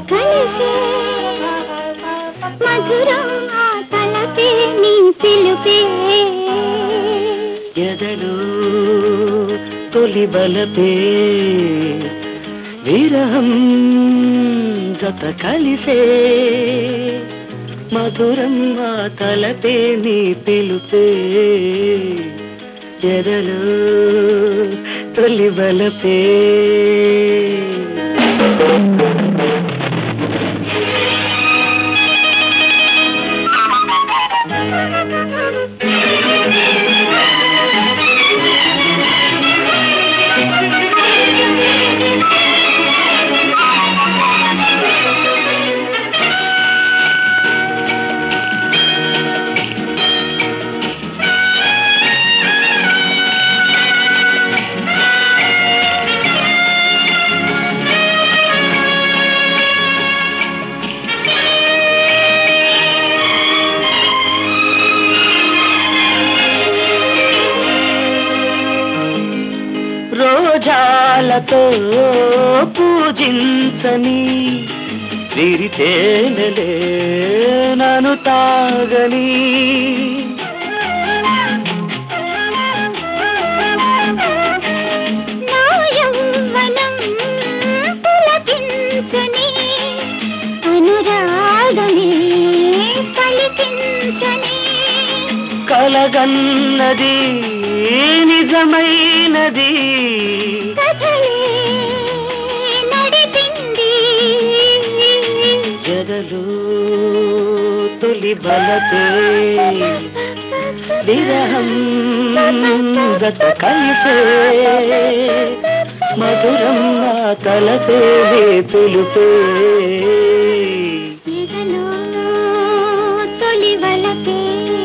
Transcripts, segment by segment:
కలిసే మధురం ఆ తలపే నీ పిలుపే ఎదలు తొలి బలపే విరహం జత కలిసే మధురం ఆ తలపే నీ పిలుపే ఎదలు తొలి బలపే రోజాలతో పూజించని విరితేనలే నన్ను తాగని నా యౌవనం పులకించని అనురాగమే పలికించని కలగన్నది నిజమైనది కథలే నడిపింది జగలు తొలి బలపే విరహం గత కలిసే మధురం నా తలపే పిలుపే ఎదలో తొలి వలపే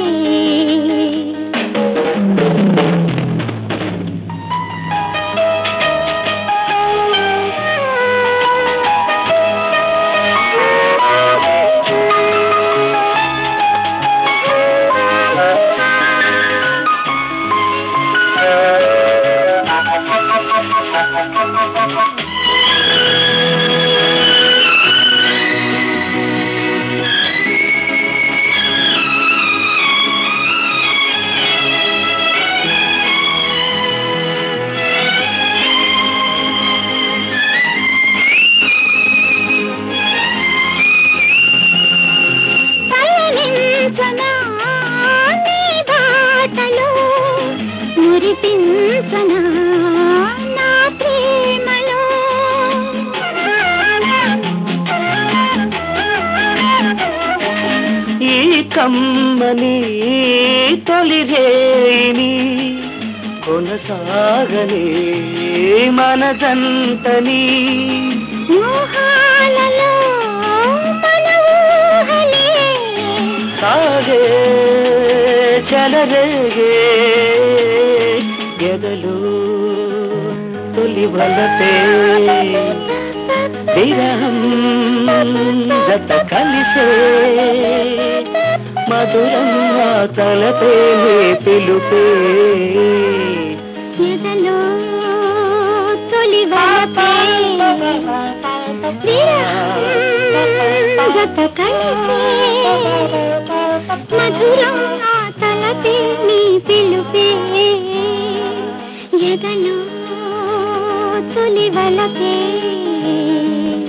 పయనించనా నీ బాటలో మురిపించనా నా ప్రేమలో ఈ కమ్మని తొలి రేణి కొనసాగని మనదంతని మోహాలలో మన ఊహలే సాగే చలరేగే ఎదలు తొలి వలపే విరహం జత కలిసే మధురం నా తలపే పిలుపే ఎదలో తొలి వలపే విరహం జత కలిసే మధురం ఆ తలపే నీ పిలుపే ఎదలో తొలి వలపే